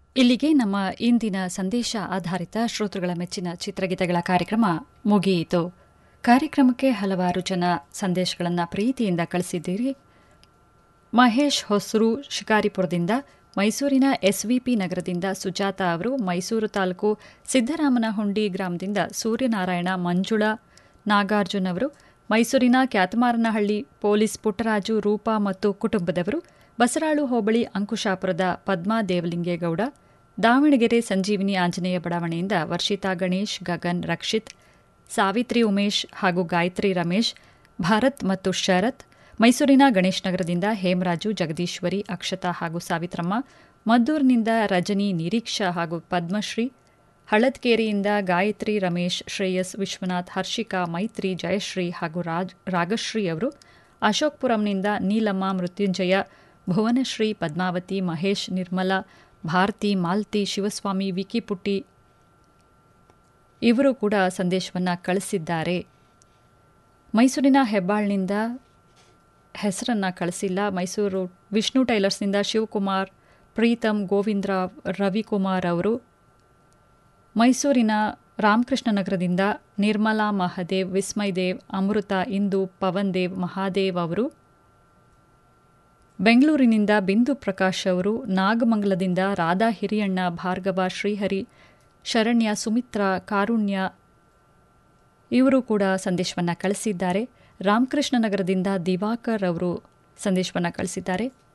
ಇಲ್ಲಿಗೆ ನಮ್ಮ ಇಂದಿನ ಸಂದೇಶ ಆಧಾರಿತ ಶ್ರೋತೃಗಳ ಮೆಚ್ಚಿನ ಚಿತ್ರಗೀತೆಗಳ ಕಾರ್ಯಕ್ರಮ ಮುಗಿಯಿತು ಕಾರ್ಯಕ್ರಮಕ್ಕೆ ಹಲವಾರು ಜನ ಸಂದೇಶಗಳನ್ನು ಪ್ರೀತಿಯಿಂದ ಕಳಿಸಿದ್ದೀರಿ ಮಹೇಶ್ ಹೊಸರು ಶಿಕಾರಿಪುರದಿಂದ ಮೈಸೂರಿನ ಎಸ್ವಿಪಿ ನಗರದಿಂದ ಸುಜಾತ ಅವರು ಮೈಸೂರು ತಾಲೂಕು ಸಿದ್ದರಾಮನಹುಂಡಿ ಗ್ರಾಮದಿಂದ ಸೂರ್ಯನಾರಾಯಣ ಮಂಜುಳಾ ನಾಗಾರ್ಜುನ್ ಅವರು ಮೈಸೂರಿನ ಕ್ಯಾತಮಾರನಹಳ್ಳಿ ಪೊಲೀಸ್ ಪುಟ್ಟರಾಜು ರೂಪಾ ಮತ್ತು ಕುಟುಂಬದವರು ಬಸರಾಳು ಹೋಬಳಿ ಅಂಕುಶಾಪುರದ ಪದ್ಮಾ ದೇವಲಿಂಗೇಗೌಡ ದಾವಣಗೆರೆ ಸಂಜೀವಿನಿ ಆಂಜನೇಯ ಬಡಾವಣೆಯಿಂದ ವರ್ಷಿತಾ ಗಣೇಶ್ ಗಗನ್ ರಕ್ಷಿತ್ ಸಾವಿತ್ರಿ ಉಮೇಶ್ ಹಾಗೂ ಗಾಯತ್ರಿ ರಮೇಶ್ ಭಾರತ್ ಮತ್ತು ಶರತ್ ಮೈಸೂರಿನ ಗಣೇಶ್ ನಗರದಿಂದ ಹೇಮರಾಜು ಜಗದೀಶ್ವರಿ ಅಕ್ಷತಾ ಹಾಗೂ ಸಾವಿತ್ರಮ್ಮ ಮದ್ದೂರಿನಿಂದ ರಜನಿ ನಿರೀಕ್ಷಾ ಹಾಗೂ ಪದ್ಮಶ್ರೀ ಹಳದ್ಕೇರಿಯಿಂದ ಗಾಯತ್ರಿ ರಮೇಶ್ ಶ್ರೇಯಸ್ ವಿಶ್ವನಾಥ್ ಹರ್ಷಿಕಾ ಮೈತ್ರಿ ಜಯಶ್ರೀ ಹಾಗೂ ರಾಜ್ ರಾಗಶ್ರೀ ಅವರು ಅಶೋಕ್ಪುರಂನಿಂದ ನೀಲಮ್ಮ ಮೃತ್ಯುಂಜಯ ಭುವನಶ್ರೀ ಪದ್ಮಾವತಿ ಮಹೇಶ್ ನಿರ್ಮಲಾ ಭಾರತಿ ಮಾಲ್ತಿ ಶಿವಸ್ವಾಮಿ ವಿಕಿಪುಟ್ಟಿ ಇವರು ಕೂಡ ಸಂದೇಶವನ್ನು ಕಳಿಸಿದ್ದಾರೆ ಮೈಸೂರಿನ ಹೆಬ್ಬಾಳ್ನಿಂದ ಹೆಸರನ್ನು ಕಳಿಸಿಲ್ಲ ಮೈಸೂರು ವಿಷ್ಣು ಟೈಲರ್ಸ್ನಿಂದ ಶಿವಕುಮಾರ್ ಪ್ರೀತಮ್ ಗೋವಿಂದರಾವ್ ರವಿಕುಮಾರ್ ಅವರು ಮೈಸೂರಿನ ರಾಮಕೃಷ್ಣ ನಗರದಿಂದ ನಿರ್ಮಲಾ ಮಹದೇವ್ ವಿಸ್ಮಯ್ ದೇವ್ ಅಮೃತ ಇಂದು ಪವನ್ ದೇವ್ ಮಹಾದೇವ್ ಅವರು ಬೆಂಗಳೂರಿನಿಂದ ಬಿಂದು ಪ್ರಕಾಶ್ ಅವರು ನಾಗಮಂಗಲದಿಂದ ರಾಧಾ ಹಿರಿಯಣ್ಣ ಭಾರ್ಗವ ಶ್ರೀಹರಿ ಶರಣ್ಯ ಸುಮಿತ್ರಾ ಕಾರುಣ್ಯ ಇವರು ಕೂಡ ಸಂದೇಶವನ್ನು ಕಳಿಸಿದ್ದಾರೆ ರಾಮಕೃಷ್ಣ ನಗರದಿಂದ ದಿವಾಕರ್ ಅವರು ಸಂದೇಶವನ್ನು ಕಳಿಸಿದ್ದಾರೆ